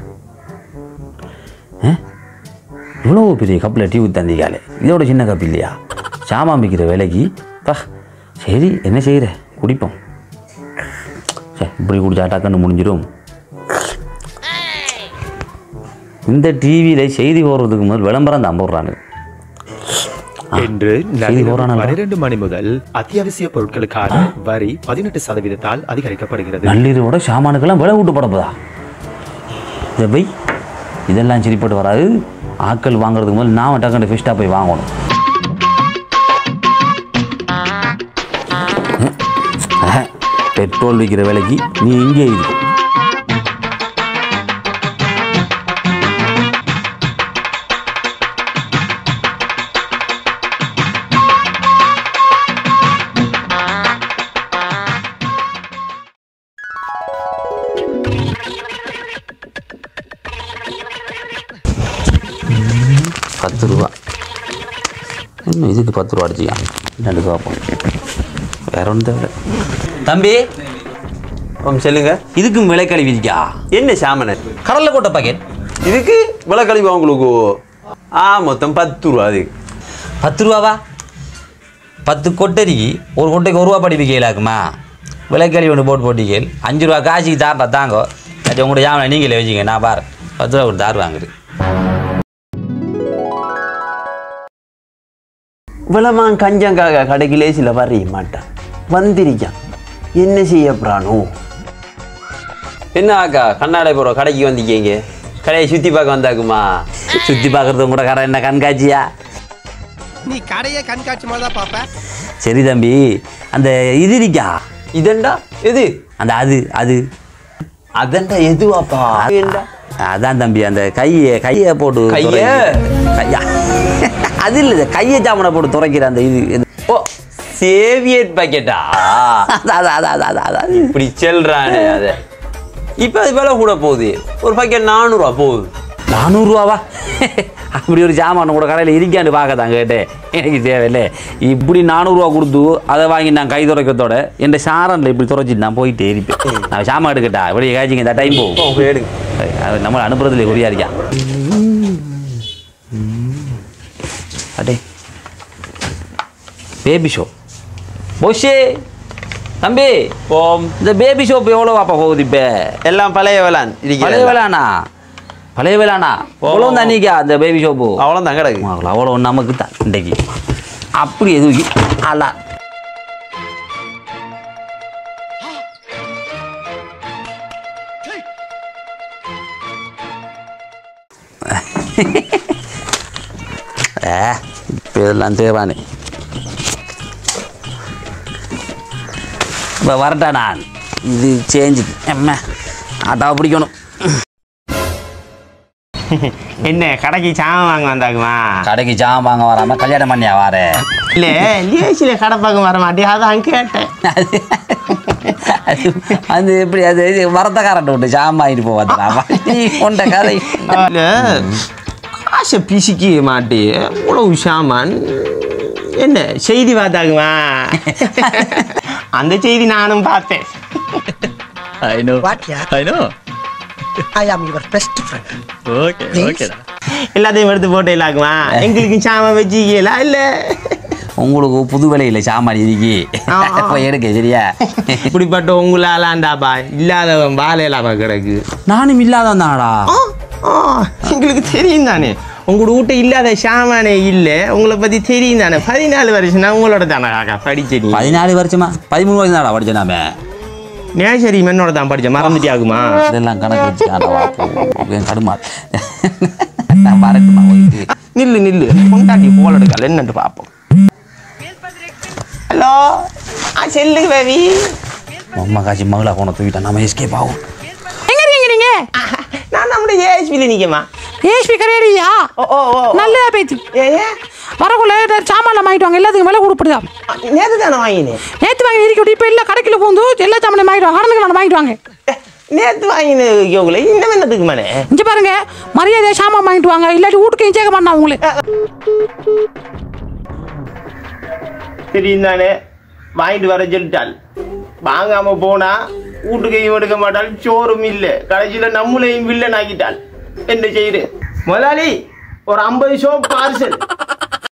ஆ? இவ்வளோ பெரிய கப்பில் டீ ஊத்தாந்திக்காலே இதோட சின்ன கப் இல்லையா சாமான் விற்கிற விலைக்கு பா சரி என்ன செய்கிற குடிப்போம் சரி இப்படி குடிச்சா டக்குன்னு முடிஞ்சிடும் இந்த டிவியில் செய்தி போடுறதுக்கு முதல் விளம்பரம் தான் போடுறாங்க இன்று செய்தி நள்ளிரவு போறானல்ல? பனிரெண்டு மணி முதல் அத்தியாவசிய பொருட்களுக்கான வரி பதினெட்டு சதவீதத்தால் அதிகரிக்கப்படுகிறது நள்ளிரவோட சாமானுக்கெல்லாம் விலை விட்டு படப்பதா இதை போய் இதெல்லாம் சரிப்பட்டு வராது ஆட்கள் வாங்குறதுக்கு முதல்ல நான் டக்குன்னு ஃபிஸ்ட்டாக போய் வாங்கணும் அஹ், பெட்ரோல் விற்கிற விலைக்கு நீ இங்கே இரு பத்து ரூபா இன்னும் இதுக்கு பத்து ரூபா அடிச்சியா ரெண்டு பார்ப்போம் வேற ஒன்றும் தேவை தம்பி ஓம் சொல்லுங்க இதுக்கும் விலை கழிவு இருக்கா என்ன சாமனர் கடல்ல கொட்ட பாக்கெட் இதுக்கு விலை கழிவு உங்களுக்கு ஆ மொத்தம் பத்து ரூபா அது பத்து ரூபாவா பத்து கொட்டரிக்கு ஒரு கொட்டைக்கு ஒரு ரூபா படிப்பு கேளாக்குமா விலை கழிவு ஒன்று போட்டு போட்டிக்கேள் அஞ்சு ரூபா காசுக்கு தாரா தாங்கோ அது உங்களோட ஜாமனை நீங்களே வச்சுங்க நான் பாரு பத்து ரூபா ஒரு தார் வாங்குது இவ்வளவான் கஞ்சங்காக கடைக்கு லேசில் வரைய மாட்டான் வந்திருக்கான் என்ன செய்ய பிராணோ என்ன ஆக்கா கண்ணாடை போகிற கடைக்கு வந்திருக்கீங்க கடையை சுற்றி பார்க்க வந்தாக்குமா சுற்றி பார்க்குறது கூட கடை என்ன கண்காட்சியா நீ கடையே கண்காட்சி மாதிரி தான் பார்ப்ப சரி தம்பி அந்த இது இருக்கா இதண்டா எது அந்த அது அது அதண்டா எதுவாப்பா ஏண்டா அதான் தம்பி அந்த கையை கையை போட்டு கைய? துடைக்கிற- கையா அது இல்லை இந்த கையை ஜாமனை போட்டு துறைக்கிற அந்த இது இது. ஓ சேவியட் பாக்கெட்டா அதான் அதான் அதான் அதான் அதான் அதான் இப்படி செல்றானே அதை இப்போ அது விலை கூட போகுது ஒரு பாக்கெட் நானூறுரூவா போகுது நானூறுரூவாவா அப்படி ஒரு ஜாமான் கூட கடையில் இருக்கான்னு பார்க்க தான் கேட்டேன் எனக்கு தேவையில்லை இப்படி நானூறுரூவா கொடுத்து அதை வாங்கி நான் கை துடைக்கிறதோட என் சாரனில் இப்படி துடைச்சிட்டு நான் போயிட்டே இருப்பேன் நான் சாமான் எடுக்கட்டா இப்படி காய்ச்சிங்க இந்த டைம் போகும் போங்க, எடுங்க அது நம்மளை அனுப்புறதுல குறியா இருக்கா அடே பேபி ஷோ போஷே தம்பி ஓம் இந்த பேபி ஷோப் எவ்வளோ வாப்பா போகுது இப்போ எல்லாம் பழைய வேளாண் பழைய வேளாண்ணா பழைய வேளாண்ணா எவ்வளோ தான் நீக்கா அந்த பேபி ஷோப்பு அவ்வளோ தான் கிடக்கு அவ்வளோ நமக்கு தான் இன்றைக்கு அப்படி எதுவும் அல்ல ஏ இப்போ இதெல்லாம் தேவானே இப்போ வரட்டா நான் இது சேஞ்சு எம்ம ஆட்டாவை பிடிக்கணும் என்ன கடைக்கு சாமான் வாங்க வந்தாக்குமா கடைக்கு ஜாமான் வாங்க வராம கல்யாணம் பண்ணியா வார இல்ல லியேசில கடை பார்க்க வர மாட்டேன் அதான் கேட்டேன் அது அது அது எப்படி அது இது மரத்தக்காரன் விட்டு ஜாமான் வாங்கிட்டு போவாதுடா நீ கொண்ட கதை இல்ல காசை பிசிக்க மாட்டேன் இவ்வளவு சாமான் என்ன செய்தி பார்த்தாக்குமா அந்த செய்தி நானும் பார்த்தேன் I know. What, yeah? I know. I am your best friend. Okay, Please. okay. da. எல்லாத்தையும் எடுத்து போட்டு இல்லாக்குமா எங்களுக்கு சாமான் வச்சுக்கலாம் இல்ல உங்களுக்கு புது விலையில் சாமான் இருக்கி ஆ, ஆ. போய் எடுக்க சரியா இப்படிப்பட்ட உங்களாலாண்டாப்பா இல்லாதவன் வாழையிலாம கிடக்கு நானும் இல்லாதவன் தானடா ஆ, ஆ, எங்களுக்கு தெரியும் தானே உங்களோட வீட்டை இல்லாத சாமானே இல்லை உங்களை பத்தி தெரியும் தானே பதினாலு வருஷம் நான் உங்களோட தானே காக்கா படிச்சேன் பதினாலு வருஷமா பதிமூணு வருஷம் தானடா படிச்சேன் நாம நேசரி மென்னோட தான் படிச்சேன் மறந்துட்டியாகுமா இதெல்லாம் கணக்கு வச்சு கடுமா நான் பாரட்டுமா போயிட்டு நில்லு நில்லு கொண்டாட்டி போல எடுக்கல என்னன்னு பார்ப்போம் ஹலோ ஆ செல்லுங்க பேபி அம்மா காட்சி மகளா போன தூக்கிட்டா நம்ம எஸ்கேப் ஆகும் எங்க இருக்கீங்க நீங்க நான் நம்முடைய ஏஎஸ்பியில் நிற்கமா ஏஸ்பி கரையடியா ஓ ஓ ஓ நல்லதா பேச்சு ஏ ஏ வரக்குள்ள சாமான்லாம் வாங்கிட்டு வாங்க எல்லாத்துக்கும் விலை கொடுப்படுதா நேற்று தானே வாங்கினேன் நேற்று வாங்கி இருக்கட்டும் இப்போ இல்லை கடைக்குள்ள பூந்து எல்லா சாமானையும் வாங்கிட்டு வாங்க கடனுக்கு நான் வாங்கிட்டு வாங்க நேற்று வாங்கினது உங்களை இன்னும் என்னத்துக்கு மேலே இங்க பாருங்க மரியாதையா சாமான் வாங்கிட்டு வாங்க இல்லாட்டி வீட்டுக்கு சேர்க்க மாட்டான் உங்களை தெரியும் தானே வாங்கிட்டு வர சொல்லிட்டாள் வாங்காம போனா வீட்டுக்கையும் எடுக்க மாட்டாள் சோறும் இல்லை கடைசியில் நம்மளையும் வில்லன் ஆக்கிட்டாள் என்ன செய்யுது முதலாளி ஒரு ஐம்பது ஷோ பார்சல்